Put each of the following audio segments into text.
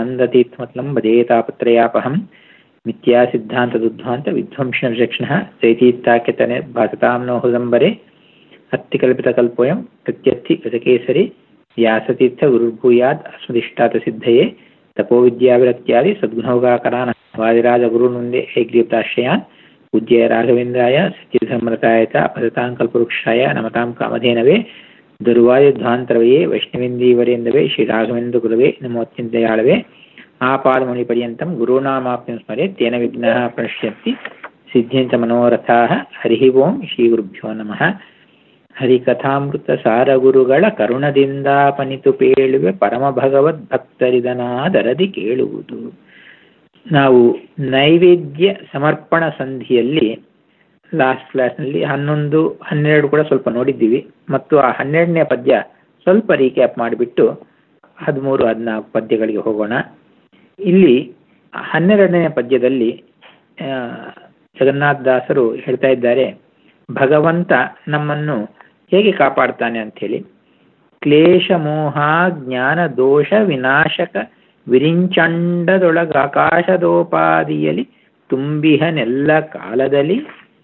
आनन्दतीर्थमतलं भजेतापत्रयापहं मिथ्यासिद्धान्तदुद्ध्वान्तविध्वंसनविचक्षणः चैतीत्ताख्यतने भासतां no हृदम्बरे अत्तिकल्पितकल्पोऽयं प्रत्यर्थि गतकेसरि व्यासतीर्थगुरुर्भूयात् अस्मदिष्टातसिद्धये तपोविद्याविरक्त्यादि सद्गुणौगाकरान् वादिराजगुरुनुन्दे हैग्रीप्ताश्रयान् पूज्य राघवेन्द्राय सत्यधर्मरताय च अपदतां कल्पवृक्षाय नमतां कामधेनवे ದುರ್ವಾಯುಧ್ವಾಂತರವೇ ವೈಷ್ಣವೇಂದೀವರೇಂದವೇ ಶ್ರೀರಾಘವೇಂದ್ರ ನಮೋತ್ಯಂತಯಾಳವೇ ಆಪಾದಮುನಿಪರ್ಯಂతం ಗುರುನಾಮಾಪ್ತಿಂ ಸ್ಮರೆ ತೇನ ವಿಘ್ನಃ ಪ್ರಣಶ್ಯಂತಿ ಸಿದ್ಧ್ಯಂತ ಮನೋರಥಾಃ ಹರಿ ಓಂ ಶ್ರೀ ಗುರುಭ್ಯೋ ನಮಃ ಹರಿಕಥಾಮೃತ ಸಾರಗುರುಗಳ ಕರುಣದಿಂದಾಪನಿತು ಪೇಳುವೆ ಪರಮ ಭಗವದ್ ಭಕ್ತರಿದನಾದರದಿ ಕೇಳುವುದು ನಾವು ನೈವೇದ್ಯ ಸಮರ್ಪಣ ಸಂಧಿಯಲ್ಲಿ ಲಾಸ್ಟ್ ಕ್ಲಾಸ್ನಲ್ಲಿ ಹನ್ನೊಂದು ಹನ್ನೆರಡು ಕೂಡ ಸ್ವಲ್ಪ ನೋಡಿದ್ದೀವಿ ಮತ್ತು ಆ ಹನ್ನೆರಡನೇ ಪದ್ಯ ಸ್ವಲ್ಪ ರೀಕ್ಯಾಪ್ ಮಾಡಿಬಿಟ್ಟು ಹದಿಮೂರು ಹದಿನಾಲ್ಕು ಪದ್ಯಗಳಿಗೆ ಹೋಗೋಣ ಇಲ್ಲಿ ಹನ್ನೆರಡನೇ ಪದ್ಯದಲ್ಲಿ ಜಗನ್ನಾಥ ದಾಸರು ಹೇಳ್ತಾ ಇದ್ದಾರೆ ಭಗವಂತ ನಮ್ಮನ್ನು ಹೇಗೆ ಕಾಪಾಡ್ತಾನೆ ಅಂಥೇಳಿ ಕ್ಲೇಶ ಮೋಹ ಜ್ಞಾನ ದೋಷ ವಿನಾಶಕ ವಿರಿಂಚಂಡದೊಳಗ ಆಕಾಶದೋಪಾದಿಯಲ್ಲಿ ತುಂಬಿಹನೆಲ್ಲ ಕಾಲದಲ್ಲಿ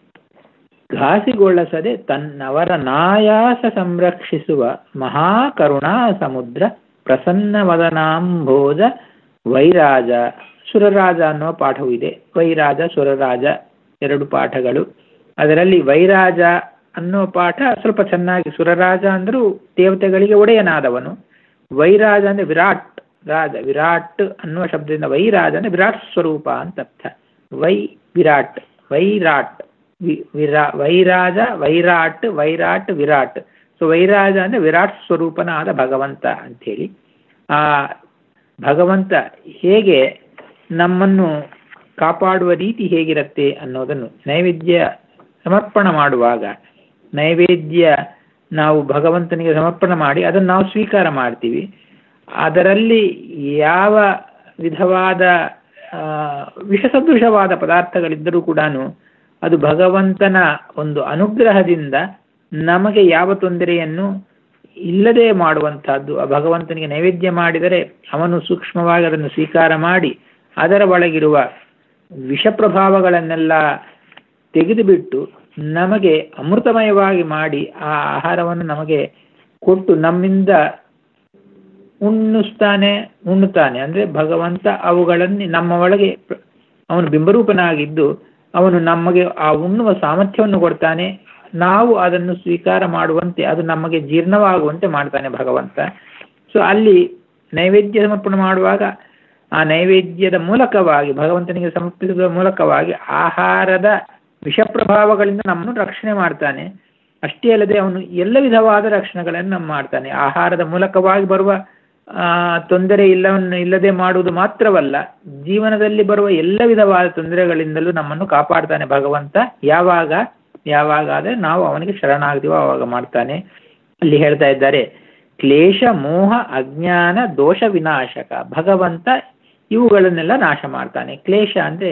ಘಾಸಿಗೊಳಿಸದೆ ತನ್ನವರ ನಾಯಾಸ ಸಂರಕ್ಷಿಸುವ ಮಹಾಕರುಣಾ ಸಮುದ್ರ ಪ್ರಸನ್ನವದನಾಂಬೋಧ ವೈರಾಜ ಸುರರಾಜ ಅನ್ನೋ ಪಾಠವೂ ಇದೆ ವೈರಾಜ ಸುರರಾಜ ಎರಡು ಪಾಠಗಳು ಅದರಲ್ಲಿ ವೈರಾಜ ಅನ್ನೋ ಪಾಠ ಸ್ವಲ್ಪ ಚೆನ್ನಾಗಿ ಸುರರಾಜ ಅಂದರೂ ದೇವತೆಗಳಿಗೆ ಒಡೆಯನಾದವನು ವೈರಾಜ ಅಂದರೆ ವಿರಾಟ್ ರಾಜ ವಿರಾಟ್ ಅನ್ನುವ ಶಬ್ದದಿಂದ ವೈರಾಜ ಅಂದರೆ ವಿರಾಟ್ ಸ್ವರೂಪ ಅಂತ ಅರ್ಥ ವೈ ವಿರಾಟ್ ವೈರಾಟ್ ವಿರಾ ವೈರಾಜ ವೈರಾಟ್ ವೈರಾಟ್ ವಿರಾಟ್ ಸೊ ವೈರಾಜ ಅಂದರೆ ವಿರಾಟ್ ಸ್ವರೂಪನಾದ ಭಗವಂತ ಅಂಥೇಳಿ ಆ ಭಗವಂತ ಹೇಗೆ ನಮ್ಮನ್ನು ಕಾಪಾಡುವ ರೀತಿ ಹೇಗಿರುತ್ತೆ ಅನ್ನೋದನ್ನು ನೈವೇದ್ಯ ಸಮರ್ಪಣ ಮಾಡುವಾಗ ನೈವೇದ್ಯ ನಾವು ಭಗವಂತನಿಗೆ ಸಮರ್ಪಣೆ ಮಾಡಿ ಅದನ್ನು ನಾವು ಸ್ವೀಕಾರ ಮಾಡ್ತೀವಿ ಅದರಲ್ಲಿ ಯಾವ ವಿಧವಾದ ವಿಷಸದೃಶವಾದ ಪದಾರ್ಥಗಳಿದ್ದರೂ ಕೂಡ ಅದು ಭಗವಂತನ ಒಂದು ಅನುಗ್ರಹದಿಂದ ನಮಗೆ ಯಾವ ತೊಂದರೆಯನ್ನು ಇಲ್ಲದೆ ಮಾಡುವಂತಹದ್ದು ಆ ಭಗವಂತನಿಗೆ ನೈವೇದ್ಯ ಮಾಡಿದರೆ ಅವನು ಸೂಕ್ಷ್ಮವಾಗಿ ಅದನ್ನು ಸ್ವೀಕಾರ ಮಾಡಿ ಅದರ ಒಳಗಿರುವ ವಿಷಪ್ರಭಾವಗಳನ್ನೆಲ್ಲ ತೆಗೆದುಬಿಟ್ಟು ನಮಗೆ ಅಮೃತಮಯವಾಗಿ ಮಾಡಿ ಆ ಆಹಾರವನ್ನು ನಮಗೆ ಕೊಟ್ಟು ನಮ್ಮಿಂದ ಉಣ್ಣಿಸ್ತಾನೆ ಉಣ್ಣುತ್ತಾನೆ ಅಂದರೆ ಭಗವಂತ ಅವುಗಳನ್ನು ನಮ್ಮ ಒಳಗೆ ಅವನು ಬಿಂಬರೂಪನಾಗಿದ್ದು ಅವನು ನಮಗೆ ಆ ಉಣ್ಣುವ ಸಾಮರ್ಥ್ಯವನ್ನು ಕೊಡ್ತಾನೆ ನಾವು ಅದನ್ನು ಸ್ವೀಕಾರ ಮಾಡುವಂತೆ ಅದು ನಮಗೆ ಜೀರ್ಣವಾಗುವಂತೆ ಮಾಡ್ತಾನೆ ಭಗವಂತ ಸೊ ಅಲ್ಲಿ ನೈವೇದ್ಯ ಸಮರ್ಪಣೆ ಮಾಡುವಾಗ ಆ ನೈವೇದ್ಯದ ಮೂಲಕವಾಗಿ ಭಗವಂತನಿಗೆ ಸಮರ್ಪಿಸುವ ಮೂಲಕವಾಗಿ ಆಹಾರದ ವಿಷಪ್ರಭಾವಗಳಿಂದ ನಮ್ಮನ್ನು ರಕ್ಷಣೆ ಮಾಡ್ತಾನೆ ಅಷ್ಟೇ ಅಲ್ಲದೆ ಅವನು ಎಲ್ಲ ವಿಧವಾದ ರಕ್ಷಣೆಗಳನ್ನು ನಮ್ಮ ಮಾಡ್ತಾನೆ ಆಹಾರದ ಮೂಲಕವಾಗಿ ಬರುವ ತೊಂದರೆ ಇಲ್ಲವನ್ನು ಇಲ್ಲದೆ ಮಾಡುವುದು ಮಾತ್ರವಲ್ಲ ಜೀವನದಲ್ಲಿ ಬರುವ ಎಲ್ಲ ವಿಧವಾದ ತೊಂದರೆಗಳಿಂದಲೂ ನಮ್ಮನ್ನು ಕಾಪಾಡ್ತಾನೆ ಭಗವಂತ ಯಾವಾಗ ಯಾವಾಗ ಆದರೆ ನಾವು ಅವನಿಗೆ ಶರಣಾಗ್ತೀವೋ ಆವಾಗ ಮಾಡ್ತಾನೆ ಅಲ್ಲಿ ಹೇಳ್ತಾ ಇದ್ದಾರೆ ಕ್ಲೇಶ ಮೋಹ ಅಜ್ಞಾನ ದೋಷ ವಿನಾಶಕ ಭಗವಂತ ಇವುಗಳನ್ನೆಲ್ಲ ನಾಶ ಮಾಡ್ತಾನೆ ಕ್ಲೇಶ ಅಂದರೆ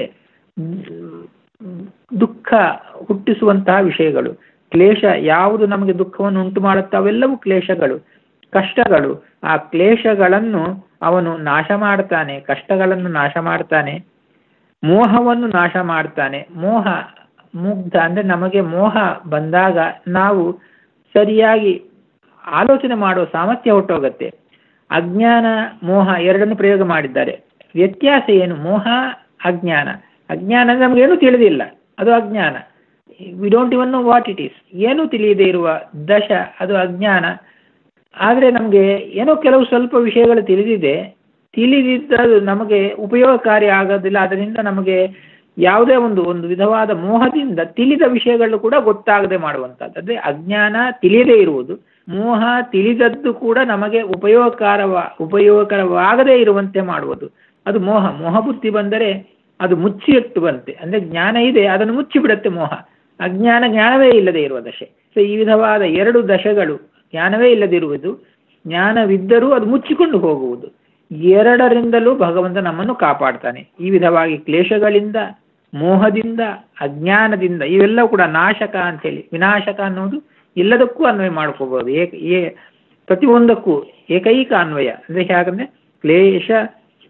ದುಃಖ ಹುಟ್ಟಿಸುವಂತಹ ವಿಷಯಗಳು ಕ್ಲೇಶ ಯಾವುದು ನಮಗೆ ದುಃಖವನ್ನು ಉಂಟು ಮಾಡುತ್ತಾ ಅವೆಲ್ಲವೂ ಕ್ಲೇಶಗಳು ಕಷ್ಟಗಳು ಆ ಕ್ಲೇಶಗಳನ್ನು ಅವನು ನಾಶ ಮಾಡ್ತಾನೆ ಕಷ್ಟಗಳನ್ನು ನಾಶ ಮಾಡ್ತಾನೆ ಮೋಹವನ್ನು ನಾಶ ಮಾಡ್ತಾನೆ ಮೋಹ ಮುಗ್ಧ ಅಂದರೆ ನಮಗೆ ಮೋಹ ಬಂದಾಗ ನಾವು ಸರಿಯಾಗಿ ಆಲೋಚನೆ ಮಾಡುವ ಸಾಮರ್ಥ್ಯ ಹೊಟ್ಟೋಗುತ್ತೆ ಅಜ್ಞಾನ ಮೋಹ ಎರಡನ್ನು ಪ್ರಯೋಗ ಮಾಡಿದ್ದಾರೆ ವ್ಯತ್ಯಾಸ ಏನು ಮೋಹ ಅಜ್ಞಾನ ಅಜ್ಞಾನ ಅಂದರೆ ನಮಗೇನು ತಿಳಿದಿಲ್ಲ ಅದು ಅಜ್ಞಾನ we don't even know what it is ಏನೂ ತಿಳಿಯದೇ ಇರುವ ದಶ ಅದು ಅಜ್ಞಾನ ಆದರೆ ನಮಗೆ ಏನೋ ಕೆಲವು ಸ್ವಲ್ಪ ವಿಷಯಗಳು ತಿಳಿದಿದೆ ತಿಳಿದಿದ್ದು ನಮಗೆ ಉಪಯೋಗಕಾರಿ ಆಗೋದಿಲ್ಲ ಅದರಿಂದ ನಮಗೆ ಯಾವುದೇ ಒಂದು ಒಂದು ವಿಧವಾದ ಮೋಹದಿಂದ ತಿಳಿದ ವಿಷಯಗಳು ಕೂಡ ಗೊತ್ತಾಗದೆ ಮಾಡುವಂಥದ್ದು ಅಂದರೆ ಅಜ್ಞಾನ ತಿಳಿಯದೇ ಇರುವುದು ಮೋಹ ತಿಳಿದದ್ದು ಕೂಡ ನಮಗೆ ಉಪಯೋಗಕಾರವ ಉಪಯೋಗಕರವಾಗದೇ ಇರುವಂತೆ ಮಾಡುವುದು ಅದು ಮೋಹ ಮೋಹ ಬುದ್ಧಿ ಬಂದರೆ ಅದು ಮುಚ್ಚಿಟ್ಟುವಂತೆ ಅಂದರೆ ಜ್ಞಾನ ಇದೆ ಅದನ್ನು ಮುಚ್ಚಿಬಿಡುತ್ತೆ ಮೋಹ ಅಜ್ಞಾನ ಜ್ಞಾನವೇ ಇಲ್ಲದೆ ಇರುವ ದಶೆ ಸೊ ಈ ವಿಧವಾದ ಎರಡು ದಶೆಗಳು ಜ್ಞಾನವೇ ಇಲ್ಲದಿರುವುದು ಜ್ಞಾನವಿದ್ದರೂ ಅದು ಮುಚ್ಚಿಕೊಂಡು ಹೋಗುವುದು ಎರಡರಿಂದಲೂ ಭಗವಂತ ನಮ್ಮನ್ನು ಕಾಪಾಡ್ತಾನೆ ಈ ವಿಧವಾಗಿ ಕ್ಲೇಶಗಳಿಂದ ಮೋಹದಿಂದ ಅಜ್ಞಾನದಿಂದ ಇವೆಲ್ಲ ಕೂಡ ನಾಶಕ ಅಂತೇಳಿ ವಿನಾಶಕ ಅನ್ನೋದು ಎಲ್ಲದಕ್ಕೂ ಅನ್ವಯ ಮಾಡ್ಕೋಬಹುದು ಏಕ ಏ ಪ್ರತಿಯೊಂದಕ್ಕೂ ಏಕೈಕ ಅನ್ವಯ ಅಂದರೆ ಹೇಗಂದ್ರೆ ಕ್ಲೇಶ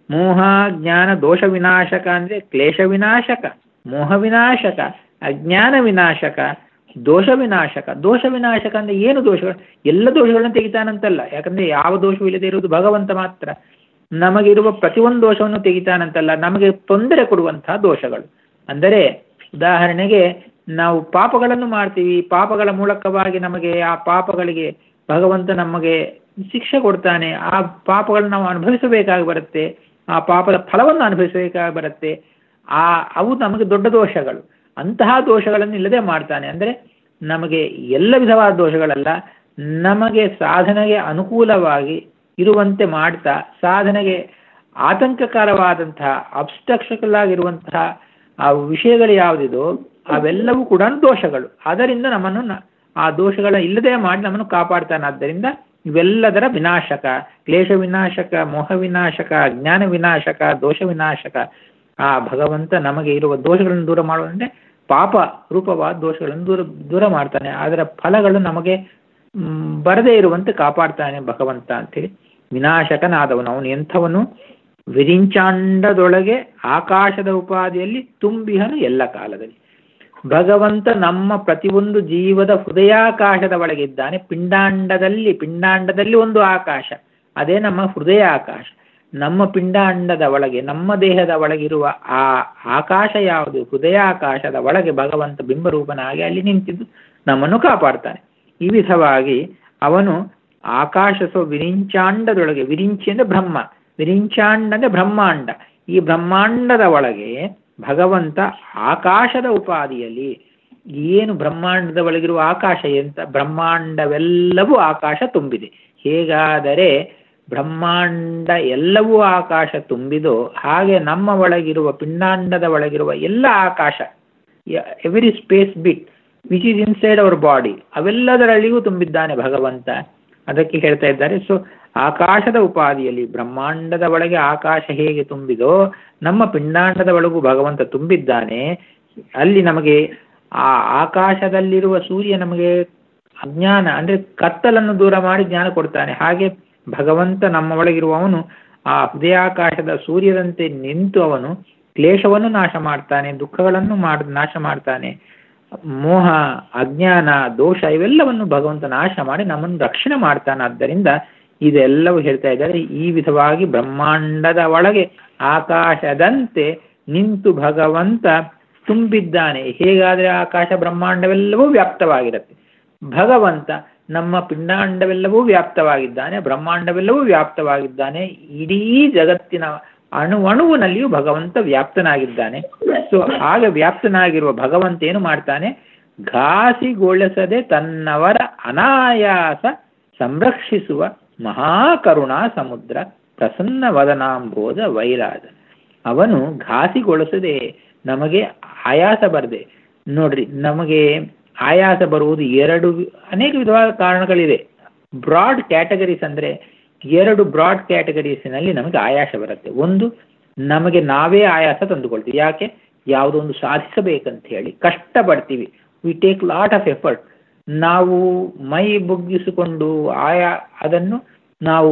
ಮೋಹ ಜ್ಞಾನ ದೋಷ ವಿನಾಶಕ ಅಂದರೆ ಕ್ಲೇಶ ವಿನಾಶಕ ಮೋಹ ವಿನಾಶಕ ಅಜ್ಞಾನ ವಿನಾಶಕ ದೋಷ ವಿನಾಶಕ ದೋಷ ವಿನಾಶಕ ಅಂದರೆ ಏನು ದೋಷಗಳು ಎಲ್ಲ ದೋಷಗಳನ್ನು ತೆಗಿತಾನಂತಲ್ಲ ಯಾಕಂದರೆ ಯಾವ ದೋಷವೂ ಇಲ್ಲದೆ ಇರುವುದು ಭಗವಂತ ಮಾತ್ರ ನಮಗಿರುವ ಪ್ರತಿಯೊಂದು ದೋಷವನ್ನು ತೆಗಿತಾನಂತಲ್ಲ ನಮಗೆ ತೊಂದರೆ ಕೊಡುವಂತಹ ದೋಷಗಳು ಅಂದರೆ ಉದಾಹರಣೆಗೆ ನಾವು ಪಾಪಗಳನ್ನು ಮಾಡ್ತೀವಿ ಪಾಪಗಳ ಮೂಲಕವಾಗಿ ನಮಗೆ ಆ ಪಾಪಗಳಿಗೆ ಭಗವಂತ ನಮಗೆ ಶಿಕ್ಷೆ ಕೊಡ್ತಾನೆ ಆ ಪಾಪಗಳನ್ನು ನಾವು ಅನುಭವಿಸಬೇಕಾಗಿ ಬರುತ್ತೆ ಆ ಪಾಪದ ಫಲವನ್ನು ಅನುಭವಿಸಬೇಕಾಗಿ ಬರುತ್ತೆ ಆ ಅವು ನಮಗೆ ದೊಡ್ಡ ದೋಷಗಳು ಅಂತಹ ದೋಷಗಳನ್ನು ಇಲ್ಲದೆ ಮಾಡ್ತಾನೆ ಅಂದರೆ ನಮಗೆ ಎಲ್ಲ ವಿಧವಾದ ದೋಷಗಳಲ್ಲ ನಮಗೆ ಸಾಧನೆಗೆ ಅನುಕೂಲವಾಗಿ ಇರುವಂತೆ ಮಾಡ್ತಾ ಸಾಧನೆಗೆ ಆತಂಕಕರವಾದಂತಹ ಅಬ್ಸ್ಟ್ರಕ್ಷಕಲ್ ಆಗಿರುವಂತಹ ಆ ವಿಷಯಗಳು ಯಾವುದಿದೋ ಅವೆಲ್ಲವೂ ಕೂಡ ದೋಷಗಳು ಅದರಿಂದ ನಮ್ಮನ್ನು ಆ ದೋಷಗಳ ಇಲ್ಲದೆ ಮಾಡಿ ನಮ್ಮನ್ನು ಕಾಪಾಡ್ತಾನೆ ಆದ್ದರಿಂದ ಇವೆಲ್ಲದರ ವಿನಾಶಕ ಕ್ಲೇಶ ವಿನಾಶಕ ಮೋಹ ವಿನಾಶಕ ಜ್ಞಾನ ವಿನಾಶಕ ದೋಷ ವಿನಾಶಕ ಆ ಭಗವಂತ ನಮಗೆ ಇರುವ ದೋಷಗಳನ್ನು ದೂರ ಮಾಡುವಂತೆ ಪಾಪ ರೂಪವಾದ ದೋಷಗಳನ್ನು ದೂರ ದೂರ ಮಾಡ್ತಾನೆ ಅದರ ಫಲಗಳು ನಮಗೆ ಬರದೇ ಇರುವಂತೆ ಕಾಪಾಡ್ತಾನೆ ಭಗವಂತ ಅಂತೇಳಿ ವಿನಾಶಕನಾದವನು ಅವನು ಎಂಥವನು ವಿರಿಂಚಾಂಡದೊಳಗೆ ಆಕಾಶದ ಉಪಾಧಿಯಲ್ಲಿ ತುಂಬಿಹನು ಎಲ್ಲ ಕಾಲದಲ್ಲಿ ಭಗವಂತ ನಮ್ಮ ಪ್ರತಿಯೊಂದು ಜೀವದ ಹೃದಯಾಕಾಶದ ಒಳಗಿದ್ದಾನೆ ಪಿಂಡಾಂಡದಲ್ಲಿ ಪಿಂಡಾಂಡದಲ್ಲಿ ಒಂದು ಆಕಾಶ ಅದೇ ನಮ್ಮ ಹೃದಯ ಆಕಾಶ ನಮ್ಮ ಪಿಂಡಾಂಡದ ಒಳಗೆ ನಮ್ಮ ದೇಹದ ಒಳಗಿರುವ ಆ ಆಕಾಶ ಯಾವುದು ಹೃದಯಾಕಾಶದ ಒಳಗೆ ಭಗವಂತ ಬಿಂಬರೂಪನಾಗಿ ಅಲ್ಲಿ ನಿಂತಿದ್ದು ನಮ್ಮನ್ನು ಕಾಪಾಡ್ತಾನೆ ಈ ವಿಧವಾಗಿ ಅವನು ಆಕಾಶ ಸೊ ವಿರಿಂಚಾಂಡದೊಳಗೆ ವಿರಿಂಚಿ ಅಂದರೆ ಬ್ರಹ್ಮ ವಿರಿಂಚಾಂಡ ಅಂದರೆ ಬ್ರಹ್ಮಾಂಡ ಈ ಬ್ರಹ್ಮಾಂಡದ ಒಳಗೆ ಭಗವಂತ ಆಕಾಶದ ಉಪಾಧಿಯಲ್ಲಿ ಏನು ಬ್ರಹ್ಮಾಂಡದ ಒಳಗಿರುವ ಆಕಾಶ ಎಂತ ಬ್ರಹ್ಮಾಂಡವೆಲ್ಲವೂ ಆಕಾಶ ತುಂಬಿದೆ ಹೇಗಾದರೆ ಬ್ರಹ್ಮಾಂಡ ಎಲ್ಲವೂ ಆಕಾಶ ತುಂಬಿದೋ ಹಾಗೆ ನಮ್ಮ ಒಳಗಿರುವ ಪಿಂಡಾಂಡದ ಒಳಗಿರುವ ಎಲ್ಲ ಆಕಾಶ every space bit which is inside our body ಅವೆಲ್ಲದರಲ್ಲಿಯೂ ತುಂಬಿದ್ದಾನೆ ಭಗವಂತ ಅದಕ್ಕೆ ಹೇಳ್ತಾ ಇದ್ದಾರೆ ಸೊ ಆಕಾಶದ ಉಪಾಧಿಯಲ್ಲಿ ಬ್ರಹ್ಮಾಂಡದ ಒಳಗೆ ಆಕಾಶ ಹೇಗೆ ತುಂಬಿದೋ ನಮ್ಮ ಪಿಂಡಾಂಡದ ಒಳಗೂ ಭಗವಂತ ತುಂಬಿದ್ದಾನೆ ಅಲ್ಲಿ ನಮಗೆ ಆ ಆಕಾಶದಲ್ಲಿರುವ ಸೂರ್ಯ ನಮಗೆ ಅಜ್ಞಾನ ಅಂದರೆ ಕತ್ತಲನ್ನು ದೂರ ಮಾಡಿ ಜ್ಞಾನ ಕೊಡ್ತಾನೆ ಹಾಗೆ ಭಗವಂತ ನಮ್ಮ ಒಳಗಿರುವವನು ಆ ಹೃದಯಾಕಾಶದ ಸೂರ್ಯದಂತೆ ನಿಂತು ಅವನು ಕ್ಲೇಶವನ್ನು ನಾಶ ಮಾಡ್ತಾನೆ ದುಃಖಗಳನ್ನು ಮಾಡ್ ನಾಶ ಮಾಡ್ತಾನೆ ಮೋಹ ಅಜ್ಞಾನ ದೋಷ ಇವೆಲ್ಲವನ್ನು ಭಗವಂತ ನಾಶ ಮಾಡಿ ನಮ್ಮನ್ನು ರಕ್ಷಣೆ ಮಾಡ್ತಾನೆ ಆದ್ದರಿಂದ ಇದೆಲ್ಲವೂ ಹೇಳ್ತಾ ಇದ್ದಾರೆ ಈ ವಿಧವಾಗಿ ಬ್ರಹ್ಮಾಂಡದ ಒಳಗೆ ಆಕಾಶದಂತೆ ನಿಂತು ಭಗವಂತ ತುಂಬಿದ್ದಾನೆ ಹೇಗಾದರೆ ಆಕಾಶ ಬ್ರಹ್ಮಾಂಡವೆಲ್ಲವೂ ವ್ಯಾಪ್ತವಾಗಿರುತ್ತೆ ಭಗವಂತ ನಮ್ಮ ಪಿಂಡಾಂಡವೆಲ್ಲವೂ ವ್ಯಾಪ್ತವಾಗಿದ್ದಾನೆ ಬ್ರಹ್ಮಾಂಡವೆಲ್ಲವೂ ವ್ಯಾಪ್ತವಾಗಿದ್ದಾನೆ ಇಡೀ ಜಗತ್ತಿನ ಅಣು ಅಣುವಿನಲ್ಲಿಯೂ ಭಗವಂತ ವ್ಯಾಪ್ತನಾಗಿದ್ದಾನೆ ಸೊ ಆಗ ವ್ಯಾಪ್ತನಾಗಿರುವ ಭಗವಂತ ಏನು ಮಾಡ್ತಾನೆ ಘಾಸಿಗೊಳಿಸದೆ ತನ್ನವರ ಅನಾಯಾಸ ಸಂರಕ್ಷಿಸುವ ಮಹಾಕರುಣಾ ಸಮುದ್ರ ಪ್ರಸನ್ನ ವದನಾಂಬೋಧ ವೈರಾಜ ಅವನು ಘಾಸಿಗೊಳಿಸದೆ ನಮಗೆ ಆಯಾಸ ಬರದೆ ನೋಡ್ರಿ ನಮಗೆ ಆಯಾಸ ಬರುವುದು ಎರಡು ಅನೇಕ ವಿಧವಾದ ಕಾರಣಗಳಿದೆ ಬ್ರಾಡ್ ಕ್ಯಾಟಗರೀಸ್ ಅಂದರೆ ಎರಡು ಬ್ರಾಡ್ ಕ್ಯಾಟಗರೀಸಿನಲ್ಲಿ ನಮಗೆ ಆಯಾಸ ಬರುತ್ತೆ ಒಂದು ನಮಗೆ ನಾವೇ ಆಯಾಸ ತಂದುಕೊಳ್ತೀವಿ ಯಾಕೆ ಯಾವುದೋ ಒಂದು ಸಾಧಿಸಬೇಕಂತ ಹೇಳಿ ಕಷ್ಟಪಡ್ತೀವಿ we take lot of effort ನಾವು ಮೈ ಬೊಗ್ಗಿಸಿಕೊಂಡು ಆಯಾ ಅದನ್ನು ನಾವು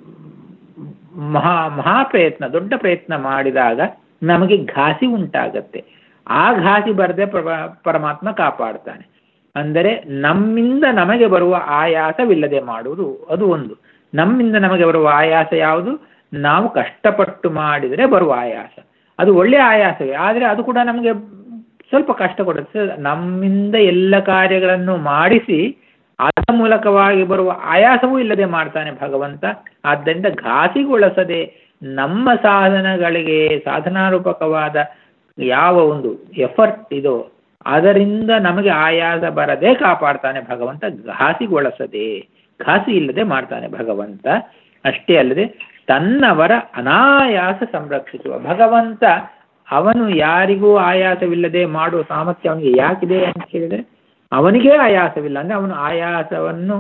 ಮಹಾ ಮಹಾ ಪ್ರಯತ್ನ ದೊಡ್ಡ ಪ್ರಯತ್ನ ಮಾಡಿದಾಗ ನಮಗೆ ಘಾಸಿ ಉಂಟಾಗತ್ತೆ ಆ ಘಾಸಿ ಬರದೆ ಪರಮಾತ್ಮ ಕಾಪಾಡ್ತಾನೆ ಅಂದರೆ ನಮ್ಮಿಂದ ನಮಗೆ ಬರುವ ಆಯಾಸವಿಲ್ಲದೆ ಮಾಡುವುದು ಅದು ಒಂದು ನಮ್ಮಿಂದ ನಮಗೆ ಬರುವ ಆಯಾಸ ಯಾವುದು ನಾವು ಕಷ್ಟಪಟ್ಟು ಮಾಡಿದರೆ ಬರುವ ಆಯಾಸ ಅದು ಒಳ್ಳೆಯ ಆಯಾಸವೇ ಆದರೆ ಅದು ಕೂಡ ನಮಗೆ ಸ್ವಲ್ಪ ಕಷ್ಟ ಕೊಡುತ್ತೆ ನಮ್ಮಿಂದ ಎಲ್ಲ ಕಾರ್ಯಗಳನ್ನು ಮಾಡಿಸಿ ಅದರ ಮೂಲಕವಾಗಿ ಬರುವ ಆಯಾಸವೂ ಇಲ್ಲದೆ ಮಾಡ್ತಾನೆ ಭಗವಂತ ಆದ್ದರಿಂದ ಘಾಸಿಗೊಳಿಸದೆ ನಮ್ಮ ಸಾಧನಗಳಿಗೆ ಸಾಧನಾರೂಪಕವಾದ ಯಾವ ಒಂದು ಎಫರ್ಟ್ ಇದೋ ಅದರಿಂದ ನಮಗೆ ಆಯಾಸ ಬರದೆ ಕಾಪಾಡ್ತಾನೆ ಭಗವಂತ ಘಾಸಿಗೊಳಿಸದೆ ಘಾಸಿ ಇಲ್ಲದೆ ಮಾಡ್ತಾನೆ ಭಗವಂತ ಅಷ್ಟೇ ಅಲ್ಲದೆ ತನ್ನವರ ಅನಾಯಾಸ ಸಂರಕ್ಷಿಸುವ ಭಗವಂತ ಅವನು ಯಾರಿಗೂ ಆಯಾಸವಿಲ್ಲದೆ ಮಾಡುವ ಸಾಮರ್ಥ್ಯ ಅವನಿಗೆ ಯಾಕಿದೆ ಅಂತ ಹೇಳಿದರೆ ಅವನಿಗೇ ಆಯಾಸವಿಲ್ಲ ಅಂದರೆ ಅವನು ಆಯಾಸವನ್ನು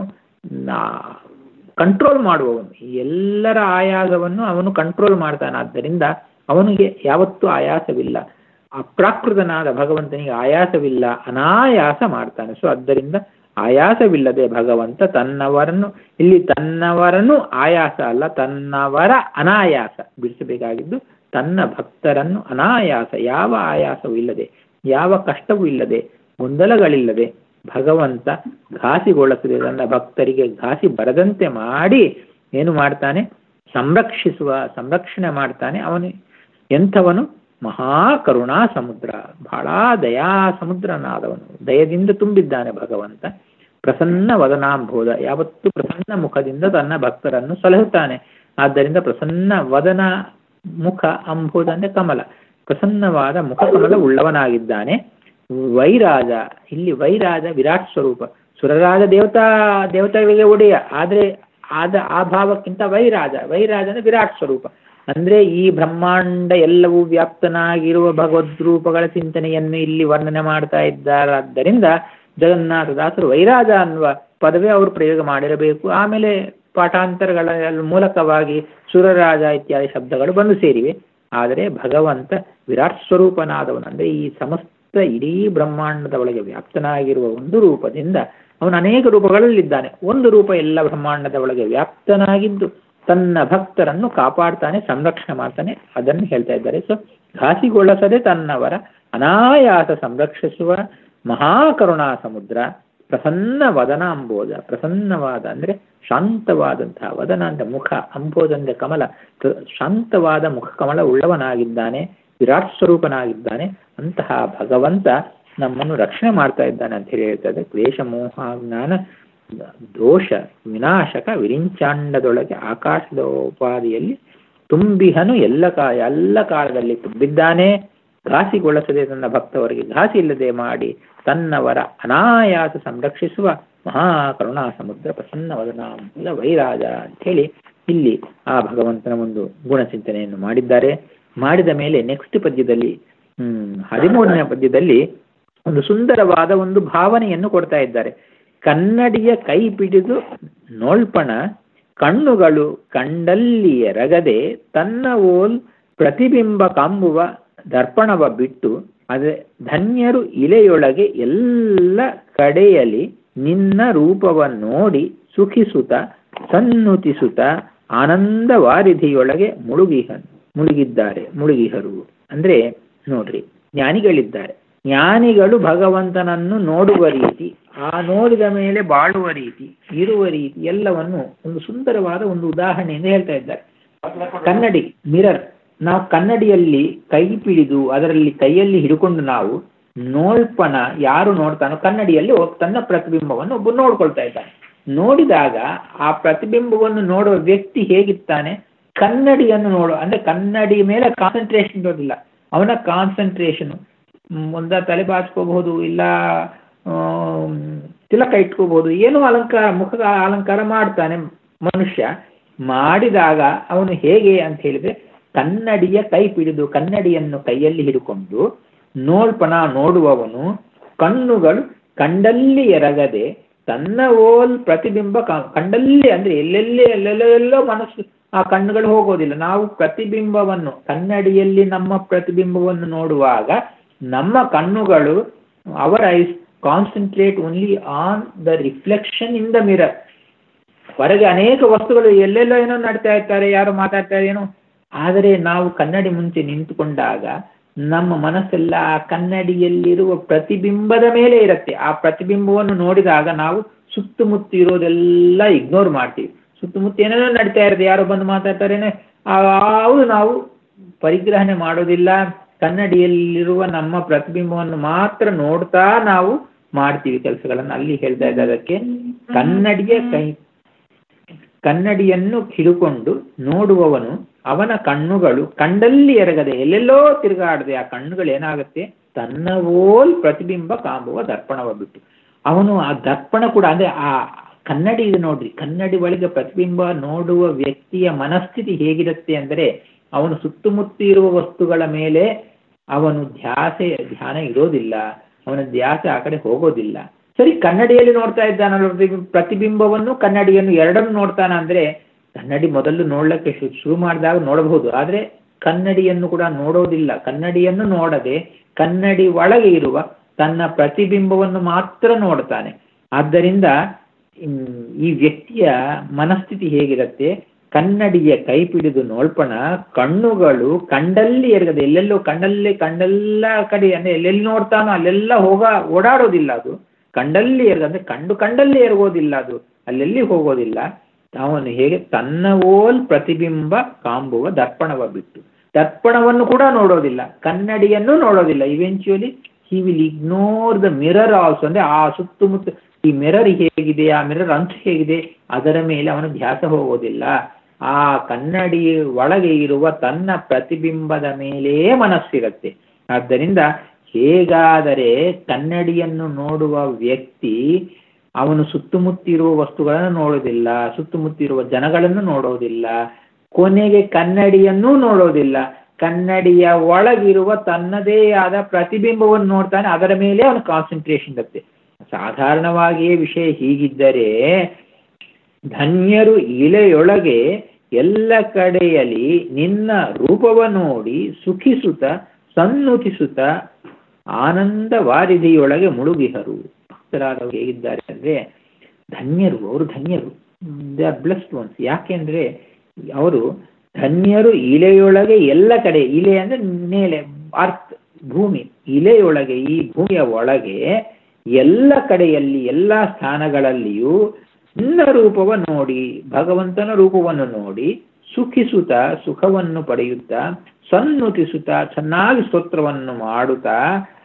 ಕಂಟ್ರೋಲ್ ಮಾಡುವವನು ಎಲ್ಲರ ಆಯಾಸವನ್ನು ಅವನು ಕಂಟ್ರೋಲ್ ಮಾಡ್ತಾನೆ ಆದ್ದರಿಂದ ಅವನಿಗೆ ಯಾವತ್ತೂ ಆಯಾಸವಿಲ್ಲ ಅಪ್ರಾಕೃತನಾದ ಭಗವಂತನಿಗೆ ಆಯಾಸವಿಲ್ಲ ಅನಾಯಾಸ ಮಾಡ್ತಾನೆ ಸೊ ಆದ್ದರಿಂದ ಆಯಾಸವಿಲ್ಲದೆ ಭಗವಂತ ತನ್ನವರನ್ನು ಇಲ್ಲಿ ತನ್ನವರನ್ನು ಆಯಾಸ ಅಲ್ಲ ತನ್ನವರ ಅನಾಯಾಸ ಬಿಡಿಸಬೇಕಾಗಿದ್ದು ತನ್ನ ಭಕ್ತರನ್ನು ಅನಾಯಾಸ ಯಾವ ಆಯಾಸವೂ ಇಲ್ಲದೆ ಯಾವ ಕಷ್ಟವೂ ಇಲ್ಲದೆ ಗೊಂದಲಗಳಿಲ್ಲದೆ ಭಗವಂತ ಘಾಸಿಗೊಳಿಸದೆ ತನ್ನ ಭಕ್ತರಿಗೆ ಘಾಸಿ ಬರದಂತೆ ಮಾಡಿ ಏನು ಮಾಡ್ತಾನೆ ಸಂರಕ್ಷಿಸುವ ಸಂರಕ್ಷಣೆ ಮಾಡ್ತಾನೆ ಅವನು ಎಂಥವನು ಮಹಾಕರುಣಾ ಸಮುದ್ರ ಬಹಳ ದಯಾ ಸಮುದ್ರನಾದವನು ದಯದಿಂದ ತುಂಬಿದ್ದಾನೆ ಭಗವಂತ ಪ್ರಸನ್ನ ವದನಾಂಬೋಧ ಯಾವತ್ತೂ ಪ್ರಸನ್ನ ಮುಖದಿಂದ ತನ್ನ ಭಕ್ತರನ್ನು ಸಲಹುತ್ತಾನೆ ಆದ್ದರಿಂದ ಪ್ರಸನ್ನ ವದನ ಮುಖ ಅಂಬೋಧ ಅಂದ್ರೆ ಕಮಲ ಪ್ರಸನ್ನವಾದ ಮುಖ ಕಮಲ ಉಳ್ಳವನಾಗಿದ್ದಾನೆ ವೈರಾಜ ಇಲ್ಲಿ ವೈರಾಜ ವಿರಾಟ್ ಸ್ವರೂಪ ಸುರರಾಜ ದೇವತಾ ದೇವತೆಗಳಿಗೆ ಒಡೆಯ ಆದರೆ ಆದ ಆ ಭಾವಕ್ಕಿಂತ ವೈರಾಜ ವೈರಾಜ ಅಂದ್ರೆ ವಿರಾಟ್ ಸ್ವರೂಪ ಅಂದ್ರೆ ಈ ಬ್ರಹ್ಮಾಂಡ ಎಲ್ಲವೂ ವ್ಯಾಪ್ತನಾಗಿರುವ ಭಗವದ್ರೂಪಗಳ ಚಿಂತನೆಯನ್ನು ಇಲ್ಲಿ ವರ್ಣನೆ ಮಾಡ್ತಾ ಇದ್ದಾರಾದ್ದರಿಂದ ಜಗನ್ನಾಥದಾಸರು ವೈರಾಜ ಅನ್ನುವ ಪದವೇ ಅವರು ಪ್ರಯೋಗ ಮಾಡಿರಬೇಕು ಆಮೇಲೆ ಪಾಠಾಂತರಗಳ ಮೂಲಕವಾಗಿ ಸುರರಾಜ ಇತ್ಯಾದಿ ಶಬ್ದಗಳು ಬಂದು ಸೇರಿವೆ ಆದರೆ ಭಗವಂತ ವಿರಾಟ್ ಸ್ವರೂಪನಾದವನು ಅಂದ್ರೆ ಈ ಸಮಸ್ತ ಇಡೀ ಬ್ರಹ್ಮಾಂಡದ ಒಳಗೆ ವ್ಯಾಪ್ತನಾಗಿರುವ ಒಂದು ರೂಪದಿಂದ ಅವನು ಅನೇಕ ರೂಪಗಳಲ್ಲಿದ್ದಾನೆ ಒಂದು ರೂಪ ಎಲ್ಲ ಬ್ರಹ್ಮಾಂಡದ ಒಳಗೆ ವ್ಯಾಪ್ತನಾಗಿದ್ದು ತನ್ನ ಭಕ್ತರನ್ನು ಕಾಪಾಡ್ತಾನೆ ಸಂರಕ್ಷಣೆ ಮಾಡ್ತಾನೆ ಅದನ್ನು ಹೇಳ್ತಾ ಇದ್ದಾರೆ ಸೊ ಘಾಸಿಗೊಳಿಸದೆ ತನ್ನವರ ಅನಾಯಾಸ ಸಂರಕ್ಷಿಸುವ ಮಹಾಕರುಣಾ ಸಮುದ್ರ ಪ್ರಸನ್ನ ವದನ ಅಂಬೋಧ ಪ್ರಸನ್ನವಾದ ಅಂದ್ರೆ ಶಾಂತವಾದಂತಹ ವದನ ಅಂದ್ರೆ ಮುಖ ಅಂಬೋಧ ಅಂದ್ರೆ ಕಮಲ ಶಾಂತವಾದ ಮುಖ ಕಮಲ ಉಳ್ಳವನಾಗಿದ್ದಾನೆ ವಿರಾಟ್ ಸ್ವರೂಪನಾಗಿದ್ದಾನೆ ಅಂತಹ ಭಗವಂತ ನಮ್ಮನ್ನು ರಕ್ಷಣೆ ಮಾಡ್ತಾ ಇದ್ದಾನೆ ಅಂತ ಹೇಳಿ ಹೇಳ್ತದೆ ಕ್ಲೇಶ ಮೋಹ ಜ್ಞಾನ ದೋಷ ವಿನಾಶಕ ವಿರಿಂಚಾಂಡದೊಳಗೆ ಆಕಾಶದ ಉಪಾದಿಯಲ್ಲಿ ತುಂಬಿಹನು ಎಲ್ಲ ಕಾ ಎಲ್ಲ ಕಾಲದಲ್ಲಿ ತುಂಬಿದ್ದಾನೆ ಘಾಸಿಗೊಳಿಸದೆ ತನ್ನ ಭಕ್ತವರಿಗೆ ಘಾಸಿ ಇಲ್ಲದೆ ಮಾಡಿ ತನ್ನವರ ಅನಾಯಾಸ ಸಂರಕ್ಷಿಸುವ ಮಹಾಕರುಣಾ ಸಮುದ್ರ ಪ್ರಸನ್ನವದನ ವೈರಾಜ ಅಂಥೇಳಿ ಇಲ್ಲಿ ಆ ಭಗವಂತನ ಒಂದು ಗುಣಚಿಂತನೆಯನ್ನು ಮಾಡಿದ್ದಾರೆ ಮಾಡಿದ ಮೇಲೆ ನೆಕ್ಸ್ಟ್ ಪದ್ಯದಲ್ಲಿ ಹ್ಮ್ ಹದಿಮೂರನೇ ಪದ್ಯದಲ್ಲಿ ಒಂದು ಸುಂದರವಾದ ಒಂದು ಭಾವನೆಯನ್ನು ಕೊಡ್ತಾ ಇದ್ದಾರೆ ಕನ್ನಡಿಯ ಕೈ ಪಿಡಿದು ನೋಳ್ಪಣ ಕಣ್ಣುಗಳು ಕಂಡಲ್ಲಿ ಎರಗದೆ ತನ್ನ ಓಲ್ ಪ್ರತಿಬಿಂಬ ಕಾಂಬುವ ದರ್ಪಣವ ಬಿಟ್ಟು ಅದೇ ಧನ್ಯರು ಇಲೆಯೊಳಗೆ ಎಲ್ಲ ಕಡೆಯಲ್ಲಿ ನಿನ್ನ ರೂಪವ ನೋಡಿ ಸುಖಿಸುತ್ತ ಸನ್ನುತಿಸುತ್ತ ಆನಂದ ವಾರಿಧಿಯೊಳಗೆ ಮುಳುಗಿಹ ಮುಳುಗಿದ್ದಾರೆ ಮುಳುಗಿಹರು ಅಂದ್ರೆ ನೋಡ್ರಿ ಜ್ಞಾನಿಗಳಿದ್ದಾರೆ ಜ್ಞಾನಿಗಳು ಭಗವಂತನನ್ನು ನೋಡುವ ರೀತಿ ಆ ನೋಡಿದ ಮೇಲೆ ಬಾಳುವ ರೀತಿ ಇರುವ ರೀತಿ ಎಲ್ಲವನ್ನು ಒಂದು ಸುಂದರವಾದ ಒಂದು ಉದಾಹರಣೆಯಿಂದ ಹೇಳ್ತಾ ಇದ್ದಾರೆ ಕನ್ನಡಿ ಮಿರರ್ ನಾವು ಕನ್ನಡಿಯಲ್ಲಿ ಕೈ ಪಿಡಿದು ಅದರಲ್ಲಿ ಕೈಯಲ್ಲಿ ಹಿಡ್ಕೊಂಡು ನಾವು ನೋಳ್ಪಣ ಯಾರು ನೋಡ್ತಾನೋ ಕನ್ನಡಿಯಲ್ಲಿ ತನ್ನ ಪ್ರತಿಬಿಂಬವನ್ನು ಒಬ್ಬ ನೋಡ್ಕೊಳ್ತಾ ಇದ್ದಾನೆ ನೋಡಿದಾಗ ಆ ಪ್ರತಿಬಿಂಬವನ್ನು ನೋಡುವ ವ್ಯಕ್ತಿ ಹೇಗಿರ್ತಾನೆ ಕನ್ನಡಿಯನ್ನು ನೋಡು ಅಂದ್ರೆ ಕನ್ನಡಿ ಮೇಲೆ ಕಾನ್ಸಂಟ್ರೇಷನ್ ಇರೋದಿಲ್ಲ ಅವನ ಕಾನ್ಸಂಟ್ರೇಷನ್ ಒಂದ ತಲೆ ಬಾಚ್ಕೋಬಹುದು ಇಲ್ಲ ತಿಲಕ ಇಟ್ಕೋಬಹುದು ಏನೋ ಅಲಂಕಾರ ಮುಖ ಅಲಂಕಾರ ಮಾಡ್ತಾನೆ ಮನುಷ್ಯ ಮಾಡಿದಾಗ ಅವನು ಹೇಗೆ ಅಂತ ಹೇಳಿದ್ರೆ ಕನ್ನಡಿಯ ಕೈ ಪಿಡಿದು ಕನ್ನಡಿಯನ್ನು ಕೈಯಲ್ಲಿ ಹಿಡ್ಕೊಂಡು ನೋಡ್ಪಣ ನೋಡುವವನು ಕಣ್ಣುಗಳು ಕಂಡಲ್ಲಿ ಎರಗದೆ ತನ್ನ ಓಲ್ ಪ್ರತಿಬಿಂಬ ಕಂಡಲ್ಲಿ ಅಂದ್ರೆ ಎಲ್ಲೆಲ್ಲಿ ಎಲ್ಲೆಲ್ಲೆಲ್ಲೋ ಮನಸ್ಸು ಆ ಕಣ್ಣುಗಳು ಹೋಗೋದಿಲ್ಲ ನಾವು ಪ್ರತಿಬಿಂಬವನ್ನು ಕನ್ನಡಿಯಲ್ಲಿ ನಮ್ಮ ಪ್ರತಿಬಿಂಬವನ್ನು ನೋಡುವಾಗ ನಮ್ಮ ಕಣ್ಣುಗಳು our eyes concentrate only on the reflection in the mirror ಹೊರಗೆ ಅನೇಕ ವಸ್ತುಗಳು ಎಲ್ಲೆಲ್ಲೋ ಏನೋ ನಡ್ತಾ ಇರ್ತಾರೆ ಯಾರು ಮಾತಾಡ್ತಾರೆ ಏನೋ ಆದರೆ ನಾವು ಕನ್ನಡಿ ಮುಂಚೆ ನಿಂತುಕೊಂಡಾಗ ನಮ್ಮ ಮನಸ್ಸೆಲ್ಲ ಆ ಕನ್ನಡಿಯಲ್ಲಿರುವ ಪ್ರತಿಬಿಂಬದ ಮೇಲೆ ಇರುತ್ತೆ ಆ ಪ್ರತಿಬಿಂಬವನ್ನು ನೋಡಿದಾಗ ನಾವು ಸುತ್ತಮುತ್ತ ಇರೋದೆಲ್ಲ ಇಗ್ನೋರ್ ಮಾಡ್ತೀವಿ ಸುತ್ತಮುತ್ತ ಏನೇನೋ ನಡೀತಾ ಇರುತ್ತೆ ಯಾರೋ ಬಂದು ಮಾತಾಡ್ತಾರೇನೆ ಅವು ನಾವು ಪರಿಗ್ರಹಣೆ ಮಾಡೋದಿಲ್ಲ ಕನ್ನಡಿಯಲ್ಲಿರುವ ನಮ್ಮ ಪ್ರತಿಬಿಂಬವನ್ನು ಮಾತ್ರ ನೋಡ್ತಾ ನಾವು ಮಾಡ್ತೀವಿ ಕೆಲಸಗಳನ್ನು ಅಲ್ಲಿ ಹೇಳ್ತಾ ಇದ್ದ ಅದಕ್ಕೆ ಕನ್ನಡಿಯ ಕೈ ಕನ್ನಡಿಯನ್ನು ಹಿಡುಕೊಂಡು ನೋಡುವವನು ಅವನ ಕಣ್ಣುಗಳು ಕಂಡಲ್ಲಿ ಎರಗದೆ ಎಲ್ಲೆಲ್ಲೋ ತಿರುಗಾಡದೆ ಆ ಕಣ್ಣುಗಳು ಏನಾಗುತ್ತೆ ತನ್ನ ಓಲ್ ಪ್ರತಿಬಿಂಬ ಕಾಂಬುವ ದರ್ಪಣವ ಬಿಟ್ಟು ಅವನು ಆ ದರ್ಪಣ ಕೂಡ ಅಂದ್ರೆ ಆ ಕನ್ನಡಿ ಇದು ನೋಡ್ರಿ ಕನ್ನಡಿ ಒಳಗೆ ಪ್ರತಿಬಿಂಬ ನೋಡುವ ವ್ಯಕ್ತಿಯ ಮನಸ್ಥಿತಿ ಹೇಗಿರುತ್ತೆ ಅಂದರೆ ಅವನು ಸುತ್ತಮುತ್ತ ಇರುವ ವಸ್ತುಗಳ ಮೇಲೆ ಅವನು ಧ್ಯಾಸೆ ಧ್ಯಾನ ಇರೋದಿಲ್ಲ ಅವನ ಧ್ಯಾಸ ಆ ಕಡೆ ಹೋಗೋದಿಲ್ಲ ಸರಿ ಕನ್ನಡಿಯಲ್ಲಿ ನೋಡ್ತಾ ಇದ್ದಾನಲ್ಲ ಪ್ರತಿಬಿಂಬವನ್ನು ಕನ್ನಡಿಯನ್ನು ಎರಡನ್ನು ನೋಡ್ತಾನ ಅಂದ್ರೆ ಕನ್ನಡಿ ಮೊದಲು ನೋಡ್ಲಿಕ್ಕೆ ಶುರು ಮಾಡಿದಾಗ ನೋಡಬಹುದು ಆದರೆ ಕನ್ನಡಿಯನ್ನು ಕೂಡ ನೋಡೋದಿಲ್ಲ ಕನ್ನಡಿಯನ್ನು ನೋಡದೆ ಕನ್ನಡಿ ಒಳಗೆ ಇರುವ ತನ್ನ ಪ್ರತಿಬಿಂಬವನ್ನು ಮಾತ್ರ ನೋಡ್ತಾನೆ ಆದ್ದರಿಂದ ಹ್ಮ್, ಈ ವ್ಯಕ್ತಿಯ ಮನಸ್ಥಿತಿ ಹೇಗಿರುತ್ತೆ ಕನ್ನಡಿಯ ಕೈ ಪಿಡಿದು ನೋಳ್ಪಣ ಕಣ್ಣುಗಳು ಕಂಡಲ್ಲಿ ಎರಗದೆ ಎಲ್ಲೆಲ್ಲೋ ಕಣ್ಣಲ್ಲಿ ಕಂಡೆಲ್ಲ ಕಡೆ ಅಂದ್ರೆ ಎಲ್ಲೆಲ್ಲಿ ನೋಡ್ತಾನೋ ಅಲ್ಲೆಲ್ಲ ಹೋಗ ಓಡಾಡೋದಿಲ್ಲ ಅದು ಕಂಡಲ್ಲಿ ಎರಗದೆ ಕಂಡು ಕಂಡಲ್ಲಿ ಎರಗೋದಿಲ್ಲ ಅದು ಅಲ್ಲೆಲ್ಲಿ ಹೋಗೋದಿಲ್ಲ ಅವನು ಹೇಗೆ ತನ್ನ ಓಲ್ ಪ್ರತಿಬಿಂಬ ಕಾಂಬುವ ದರ್ಪಣವ ಬಿಟ್ಟು ದರ್ಪಣವನ್ನು ಕೂಡ ನೋಡೋದಿಲ್ಲ ಕನ್ನಡಿಯನ್ನು ನೋಡೋದಿಲ್ಲ eventually he will ignore the mirror also ಅಂದ್ರೆ ಆ ಸುತ್ತಮುತ್ತ ಈ ಮಿರರ್ ಹೇಗಿದೆ ಆ ಮಿರರ್ ಅಂಚು ಹೇಗಿದೆ ಅದರ ಮೇಲೆ ಅವನ ಧ್ಯಾಸ ಹೋಗೋದಿಲ್ಲ ಆ ಕನ್ನಡಿ ಒಳಗೆ ಇರುವ ತನ್ನ ಪ್ರತಿಬಿಂಬದ ಮೇಲೆಯೇ ಮನಸ್ಸಿರುತ್ತೆ ಆದ್ದರಿಂದ ಹೇಗಾದರೆ ಕನ್ನಡಿಯನ್ನು ನೋಡುವ ವ್ಯಕ್ತಿ ಅವನು ಸುತ್ತಮುತ್ತಿರುವ ವಸ್ತುಗಳನ್ನು ನೋಡೋದಿಲ್ಲ ಸುತ್ತಮುತ್ತಿರುವ ಜನಗಳನ್ನು ನೋಡೋದಿಲ್ಲ ಕೊನೆಗೆ ಕನ್ನಡಿಯನ್ನೂ ನೋಡೋದಿಲ್ಲ ಕನ್ನಡಿಯ ಒಳಗಿರುವ ತನ್ನದೇ ಆದ ಪ್ರತಿಬಿಂಬವನ್ನು ನೋಡ್ತಾನೆ ಅದರ ಮೇಲೆ ಅವನು ಕಾನ್ಸಂಟ್ರೇಷನ್ ಇರುತ್ತೆ ಸಾಧಾರಣವಾಗಿಯೇ ವಿಷಯ ಹೀಗಿದ್ದರೆ ಧನ್ಯರು ಇಲೆಯೊಳಗೆ ಎಲ್ಲ ಕಡೆಯಲ್ಲಿ ನಿನ್ನ ರೂಪವ ನೋಡಿ ಸುಖಿಸುತ್ತ ಸನ್ನುತಿಸುತ್ತ ಆನಂದ ವಾರಿಧಿಯೊಳಗೆ ಮುಳುಗಿಹರು ಭಕ್ತರಾದವರು ಹೇಗಿದ್ದಾರೆ ಅಂದರೆ ಧನ್ಯರು ಅವರು ಧನ್ಯರು ದೇ ಆರ್ ಬ್ಲೆಸ್ಡ್ ಒನ್ಸ್ ಯಾಕೆಂದರೆ ಅವರು ಧನ್ಯರು ಇಲೆಯೊಳಗೆ ಎಲ್ಲ ಕಡೆ ಇಲೆ ಅಂದರೆ ಮೇಲೆ ಅರ್ತ್ ಭೂಮಿ ಇಲೆಯೊಳಗೆ ಈ ಭೂಮಿಯ ಒಳಗೆ ಎಲ್ಲ ಕಡೆಯಲ್ಲಿ ಎಲ್ಲ ಸ್ಥಾನಗಳಲ್ಲಿಯೂ ನಿನ್ನ ರೂಪವ ನೋಡಿ ಭಗವಂತನ ರೂಪವನ್ನು ನೋಡಿ ಸುಖಿಸುತ್ತ ಸುಖವನ್ನು ಪಡೆಯುತ್ತಾ ಸನ್ನುತಿಸುತ್ತಾ ಚೆನ್ನಾಗಿ ಸ್ತೋತ್ರವನ್ನು ಮಾಡುತ್ತಾ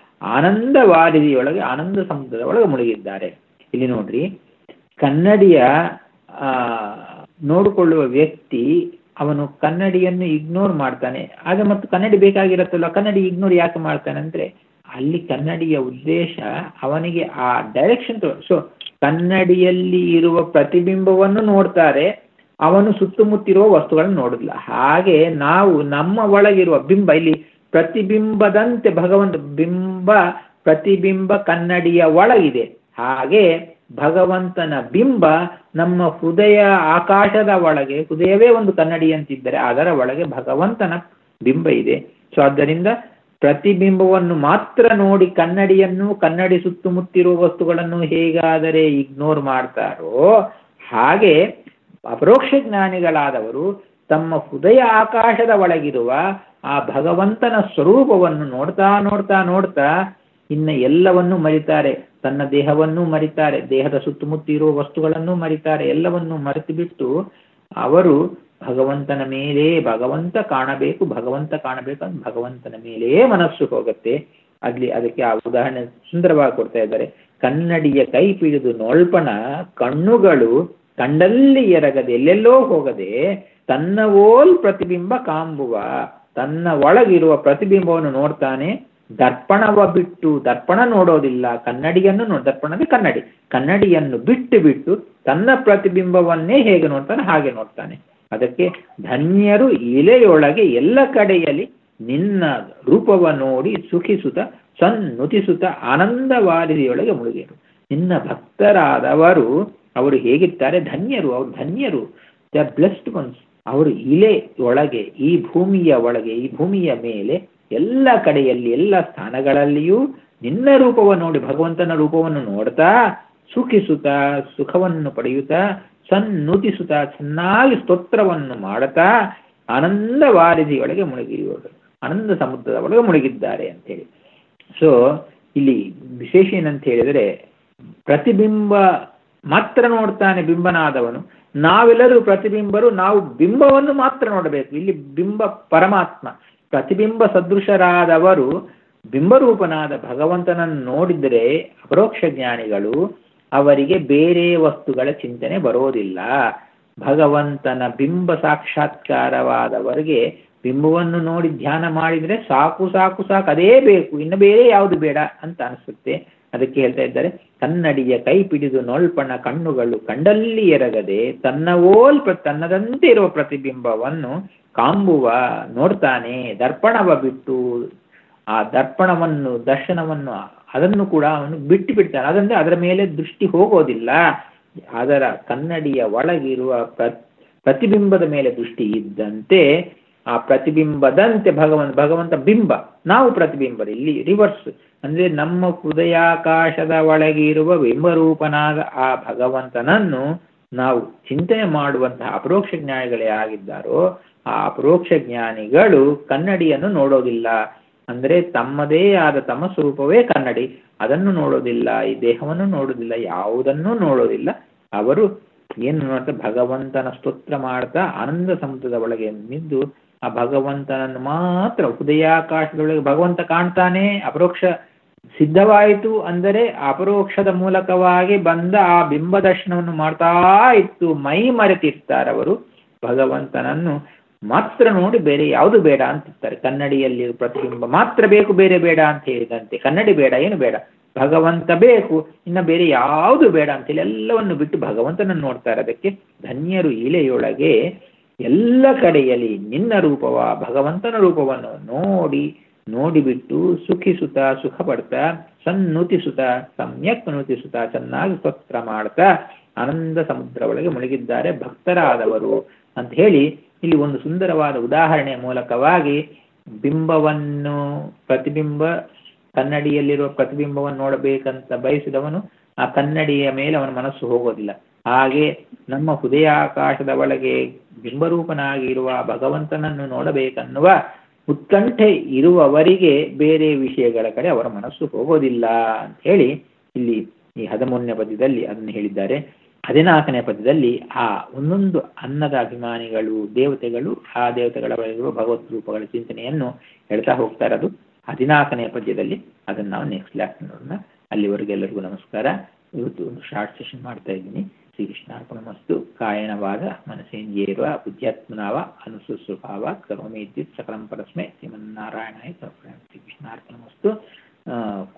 ಆನಂದ ವಾರಿದಿಯೊಳಗೆ ಆನಂದ ಸಮುದ್ರದ ಒಳಗೆ ಮುಳುಗಿದ್ದಾರೆ ಇಲ್ಲಿ ನೋಡ್ರಿ ಕನ್ನಡಿಯ ಆ, ನೋಡಿಕೊಳ್ಳುವ ವ್ಯಕ್ತಿ ಅವನು ಕನ್ನಡಿಯನ್ನು ಇಗ್ನೋರ್ ಮಾಡ್ತಾನೆ ಆಗ ಮತ್ತು ಕನ್ನಡಿ ಬೇಕಾಗಿರತ್ತಲ್ಲ ಕನ್ನಡಿ ಇಗ್ನೋರ್ ಯಾಕೆ ಮಾಡ್ತಾನೆ ಅಂದ್ರೆ ಅಲ್ಲಿ ಕನ್ನಡಿಯ ಉದ್ದೇಶ ಅವನಿಗೆ ಆ ಡೈರೆಕ್ಷನ್ ಸೊ ಕನ್ನಡಿಯಲ್ಲಿ ಇರುವ ಪ್ರತಿಬಿಂಬವನ್ನು ನೋಡ್ತಾರೆ ಅವನು ಸುತ್ತಮುತ್ತಿರುವ ವಸ್ತುಗಳನ್ನು ನೋಡುದಿಲ್ಲ ಹಾಗೆ ನಾವು ನಮ್ಮ ಒಳಗಿರುವ ಬಿಂಬ ಇಲ್ಲಿ ಪ್ರತಿಬಿಂಬದಂತೆ ಭಗವಂತ ಬಿಂಬ ಪ್ರತಿಬಿಂಬ ಕನ್ನಡಿಯ ಒಳಗಿದೆ ಹಾಗೆ ಭಗವಂತನ ಬಿಂಬ ನಮ್ಮ ಹೃದಯ ಆಕಾಶದ ಒಳಗೆ ಹೃದಯವೇ ಒಂದು ಕನ್ನಡಿ ಅಂತಿದ್ದರೆ ಅದರ ಒಳಗೆ ಭಗವಂತನ ಬಿಂಬ ಇದೆ ಸೊ ಆದ್ದರಿಂದ ಪ್ರತಿಬಿಂಬವನ್ನು ಮಾತ್ರ ನೋಡಿ ಕನ್ನಡಿಯನ್ನು ಕನ್ನಡಿ ಸುತ್ತಮುತ್ತಿರುವ ವಸ್ತುಗಳನ್ನು ಹೇಗಾದರೆ ಇಗ್ನೋರ್ ಮಾಡ್ತಾರೋ ಹಾಗೆ ಅಪರೋಕ್ಷ ಜ್ಞಾನಿಗಳಾದವರು ತಮ್ಮ ಹೃದಯ ಆಕಾಶದ ಒಳಗಿರುವ ಆ ಭಗವಂತನ ಸ್ವರೂಪವನ್ನು ನೋಡ್ತಾ ನೋಡ್ತಾ ನೋಡ್ತಾ ಇನ್ನು ಎಲ್ಲವನ್ನೂ ಮರಿತಾರೆ ತನ್ನ ದೇಹವನ್ನೂ ಮರಿತಾರೆ ದೇಹದ ಸುತ್ತಮುತ್ತ ಇರುವ ವಸ್ತುಗಳನ್ನೂ ಮರಿತಾರೆ ಎಲ್ಲವನ್ನೂ ಮರೆತು ಬಿಟ್ಟು ಅವರು ಭಗವಂತನ ಮೇಲೆ ಭಗವಂತ ಕಾಣಬೇಕು ಭಗವಂತ ಕಾಣಬೇಕು ಅಂತ ಭಗವಂತನ ಮೇಲೆಯೇ ಮನಸ್ಸು ಹೋಗುತ್ತೆ ಅಲ್ಲಿ ಅದಕ್ಕೆ ಆ ಉದಾಹರಣೆ ಸುಂದರವಾಗಿ ಕೊಡ್ತಾ ಇದ್ದಾರೆ ಕನ್ನಡಿಯ ಕೈ ಪಿಡಿದು ನೋಳ್ಪಣ ಕಣ್ಣುಗಳು ಕಂಡಲ್ಲಿ ಎರಗದೆ ಎಲ್ಲೆಲ್ಲೋ ಹೋಗದೆ ತನ್ನ ಓಲ್ ಪ್ರತಿಬಿಂಬ ಕಾಂಬುವ ತನ್ನ ಒಳಗಿರುವ ಪ್ರತಿಬಿಂಬವನ್ನು ನೋಡ್ತಾನೆ ದರ್ಪಣವ ಬಿಟ್ಟು ದರ್ಪಣ ನೋಡೋದಿಲ್ಲ ಕನ್ನಡಿಯನ್ನು ನೋ ದರ್ಪಣ ಅಂದ್ರೆ ಕನ್ನಡಿ ಕನ್ನಡಿಯನ್ನು ಬಿಟ್ಟು ಬಿಟ್ಟು ತನ್ನ ಪ್ರತಿಬಿಂಬವನ್ನೇ ಹೇಗೆ ನೋಡ್ತಾನೆ ಹಾಗೆ ನೋಡ್ತಾನೆ ಅದಕ್ಕೆ ಧನ್ಯರು ಇಲೆಯೊಳಗೆ ಎಲ್ಲ ಕಡೆಯಲ್ಲಿ ನಿನ್ನ ರೂಪವ ನೋಡಿ ಸುಖಿಸುತ್ತ ಸನ್ನುತಿಸುತ್ತ ಆನಂದವಾರಿಯೊಳಗೆ ಮುಳುಗಿರು ನಿನ್ನ ಭಕ್ತರಾದವರು ಅವರು ಹೇಗಿರ್ತಾರೆ ಧನ್ಯರು ಅವರು ಧನ್ಯರು ದ ಬ್ಲೆಸ್ಡ್ ಒನ್ಸ್ ಅವರು ಇಲೆ ಒಳಗೆ ಈ ಭೂಮಿಯ ಒಳಗೆ ಈ ಭೂಮಿಯ ಮೇಲೆ ಎಲ್ಲ ಕಡೆಯಲ್ಲಿ ಎಲ್ಲ ಸ್ಥಾನಗಳಲ್ಲಿಯೂ ನಿನ್ನ ರೂಪವನ್ನು ನೋಡಿ ಭಗವಂತನ ರೂಪವನ್ನು ನೋಡ್ತಾ ಸುಖಿಸುತ್ತಾ ಸುಖವನ್ನು ಪಡೆಯುತ್ತಾ ಸನ್ನುತಿಸುತ್ತಾ ಚೆನ್ನಾಗಿ ಸ್ತೋತ್ರವನ್ನು ಮಾಡುತ್ತಾ ಆನಂದ ವಾರಿದಿಯೊಳಗೆ ಮುಳುಗಿರುವರು ಆನಂದ ಸಮುದ್ರದ ಒಳಗೆ ಮುಳುಗಿದ್ದಾರೆ ಅಂತೇಳಿ ಸೊ ಇಲ್ಲಿ ವಿಶೇಷ ಏನಂತ ಹೇಳಿದರೆ ಪ್ರತಿಬಿಂಬ ಮಾತ್ರ ನೋಡ್ತಾನೆ ಬಿಂಬನಾದವನು ನಾವೆಲ್ಲರೂ ಪ್ರತಿಬಿಂಬರು ನಾವು ಬಿಂಬವನ್ನು ಮಾತ್ರ ನೋಡಬೇಕು ಇಲ್ಲಿ ಬಿಂಬ ಪರಮಾತ್ಮ ಪ್ರತಿಬಿಂಬ ಸದೃಶರಾದವರು ಬಿಂಬರೂಪನಾದ ಭಗವಂತನನ್ನು ನೋಡಿದರೆ ಅಪರೋಕ್ಷ ಜ್ಞಾನಿಗಳು ಅವರಿಗೆ ಬೇರೆ ವಸ್ತುಗಳ ಚಿಂತನೆ ಬರೋದಿಲ್ಲ ಭಗವಂತನ ಬಿಂಬ ಸಾಕ್ಷಾತ್ಕಾರವಾದವರಿಗೆ ಬಿಂಬವನ್ನು ನೋಡಿ ಧ್ಯಾನ ಮಾಡಿದರೆ ಸಾಕು ಸಾಕು ಸಾಕು ಅದೇ ಬೇಕು ಇನ್ನು ಬೇರೆ ಯಾವುದು ಬೇಡ ಅಂತ ಅನಿಸುತ್ತೆ ಅದಕ್ಕೆ ಹೇಳ್ತಾ ಇದ್ದಾರೆ ಕನ್ನಡಿಯ ಕೈ ಪಿಡಿದು ನೋಳ್ಪಣ ಕಣ್ಣುಗಳು ಕಂಡಲ್ಲಿ ಎರಗದೆ ತನ್ನ ಓಲ್ ಪ್ರ- ತನ್ನದಂತೆ ಇರುವ ಪ್ರತಿಬಿಂಬವನ್ನು ಕಾಂಬುವ ನೋಡ್ತಾನೆ ದರ್ಪಣವ ಬಿಟ್ಟು ಆ ದರ್ಪಣವನ್ನು ದರ್ಶನವನ್ನು ಅದನ್ನು ಕೂಡ ಅವನು ಬಿಟ್ಟು ಬಿಡ್ತಾನೆ ಅದಂದ್ರೆ ಅದರ ಮೇಲೆ ದೃಷ್ಟಿ ಹೋಗೋದಿಲ್ಲ ಅದರ ಕನ್ನಡಿಯ ಒಳಗಿರುವ ಪ್ರ ಪ್ರತಿಬಿಂಬದ ಮೇಲೆ ದೃಷ್ಟಿ ಇದ್ದಂತೆ ಆ ಪ್ರತಿಬಿಂಬದಂತೆ ಭಗವಂತ ಭಗವಂತ ಬಿಂಬ ನಾವು ಪ್ರತಿಬಿಂಬ ಇಲ್ಲಿ ರಿವರ್ಸ್ ಅಂದ್ರೆ ನಮ್ಮ ಹೃದಯಾಕಾಶದ ಒಳಗೆ ಇರುವ ಬಿಂಬರೂಪನಾದ ಆ ಭಗವಂತನನ್ನು ನಾವು ಚಿಂತನೆ ಮಾಡುವಂತಹ ಅಪರೋಕ್ಷ ಜ್ಞಾನಿಗಳೇ ಆಗಿದ್ದಾರೋ ಆ ಅಪರೋಕ್ಷ ಜ್ಞಾನಿಗಳು ಕನ್ನಡಿಯನ್ನು ನೋಡೋದಿಲ್ಲ ಅಂದ್ರೆ ತಮ್ಮದೇ ಆದ ತಮ್ಮ ಸ್ವರೂಪವೇ ಕನ್ನಡಿ ಅದನ್ನು ನೋಡೋದಿಲ್ಲ ಈ ದೇಹವನ್ನು ನೋಡೋದಿಲ್ಲ ಯಾವುದನ್ನೂ ನೋಡೋದಿಲ್ಲ ಅವರು ಏನು ಮಾಡ್ತಾ ಭಗವಂತನ ಸ್ತೋತ್ರ ಮಾಡ್ತಾ ಆನಂದ ಸಮುದ್ರದ ಒಳಗೆ ಮಿದ್ದು ಆ ಭಗವಂತನನ್ನು ಮಾತ್ರ ಹೃದಯಾಕಾಶದೊಳಗೆ ಭಗವಂತ ಕಾಣ್ತಾನೆ ಅಪರೋಕ್ಷ ಸಿದ್ಧವಾಯಿತು ಅಂದರೆ ಅಪರೋಕ್ಷದ ಮೂಲಕವಾಗಿ ಬಂದ ಆ ಬಿಂಬ ದರ್ಶನವನ್ನು ಮಾಡ್ತಾ ಇತ್ತು ಮೈ ಮರೆತಿರ್ತಾರವರು ಭಗವಂತನನ್ನು ಮಾತ್ರ ನೋಡಿ ಬೇರೆ ಯಾವುದು ಬೇಡ ಅಂತಿರ್ತಾರೆ ಕನ್ನಡಿಯಲ್ಲಿ ಪ್ರತಿಬಿಂಬ ಮಾತ್ರ ಬೇಕು ಬೇರೆ ಬೇಡ ಅಂತ ಹೇಳಿದಂತೆ ಕನ್ನಡಿ ಬೇಡ ಏನು ಬೇಡ ಭಗವಂತ ಬೇಕು ಇನ್ನು ಬೇರೆ ಯಾವುದು ಬೇಡ ಅಂತೇಳಿ ಎಲ್ಲವನ್ನು ಬಿಟ್ಟು ಭಗವಂತನನ್ನು ನೋಡ್ತಾರೆ ಅದಕ್ಕೆ ಧನ್ಯರು ಇಲೆಯೊಳಗೆ ಎಲ್ಲ ಕಡೆಯಲ್ಲಿ ನಿನ್ನ ರೂಪವ ಭಗವಂತನ ರೂಪವನ್ನು ನೋಡಿ ನೋಡಿಬಿಟ್ಟು ಸುಖಿಸುತ್ತಾ ಸುಖ ಪಡ್ತಾ ಸನ್ನುತಿಸುತ್ತಾ ಸಮ್ಯಕ್ ನುತಿಸುತ್ತಾ ಚೆನ್ನಾಗಿ ಸ್ತೋತ್ರ ಮಾಡ್ತಾ ಆನಂದ ಸಮುದ್ರ ಒಳಗೆ ಮುಳುಗಿದ್ದಾರೆ ಭಕ್ತರಾದವರು ಅಂತ ಹೇಳಿ ಇಲ್ಲಿ ಒಂದು ಸುಂದರವಾದ ಉದಾಹರಣೆಯ ಮೂಲಕವಾಗಿ ಬಿಂಬವನ್ನು ಪ್ರತಿಬಿಂಬ ಕನ್ನಡಿಯಲ್ಲಿರುವ ಪ್ರತಿಬಿಂಬವನ್ನು ನೋಡಬೇಕಂತ ಬಯಸಿದವನು ಆ ಕನ್ನಡಿಯ ಮೇಲೆ ಅವನ ಮನಸ್ಸು ಹೋಗೋದಿಲ್ಲ ಹಾಗೆ ನಮ್ಮ ಹೃದಯಾಕಾಶದ ಒಳಗೆ ಬಿಂಬರೂಪನಾಗಿ ಇರುವ ಭಗವಂತನನ್ನು ನೋಡಬೇಕನ್ನುವ ಉತ್ಕಂಠೆ ಇರುವವರಿಗೆ ಬೇರೆ ವಿಷಯಗಳ ಕಡೆ ಅವರ ಮನಸ್ಸು ಹೋಗೋದಿಲ್ಲ ಅಂತ ಹೇಳಿ ಇಲ್ಲಿ ಈ ಹದಿಮೂರನೇ ಪದ್ಯದಲ್ಲಿ ಅದನ್ನು ಹೇಳಿದ್ದಾರೆ ಹದಿನಾಲ್ಕನೇ ಪದ್ಯದಲ್ಲಿ ಆ ಒಂದೊಂದು ಅನ್ನದ ಅಭಿಮಾನಿಗಳು ದೇವತೆಗಳು ಆ ದೇವತೆಗಳ ಒಳಗಿರುವ ಭಗವತ್ ರೂಪಗಳ ಚಿಂತನೆಯನ್ನು ಹೇಳ್ತಾ ಹೋಗ್ತಾ ಇರೋದು ಹದಿನಾಲ್ಕನೇ ಪದ್ಯದಲ್ಲಿ ಅದನ್ನು ನಾವು ನೆಕ್ಸ್ಟ್ ಕ್ಲಾಸ್ ನೋಡೋಣ ಅಲ್ಲಿವರೆಗೆ ಎಲ್ಲರಿಗೂ ನಮಸ್ಕಾರ ಇವತ್ತು ಒಂದು ಶಾರ್ಟ್ ಸೆಷನ್ ಮಾಡ್ತಾ ಇದ್ದೀನಿ ಶ್ರೀಕೃಷ್ಣಾರ್ಪಣಮಸ್ತು ಕಾಯನವಾದ ಮನಸೇಂದ್ರಿಯೇರುವ ಬುದ್ಧ್ಯಾತ್ಮನಾವ ಅನುಸುಸ್ವಭಾವ ಕರೋಮಿ ಇದ್ದಿತ್ ಸಕಲಂ ಪರಸ್ಮೈ ಶ್ರೀಮನ್ನಾರಾಯಣಾಯ ಶ್ರೀಕೃಷ್ಣಾರ್ಪಣಮಸ್ತು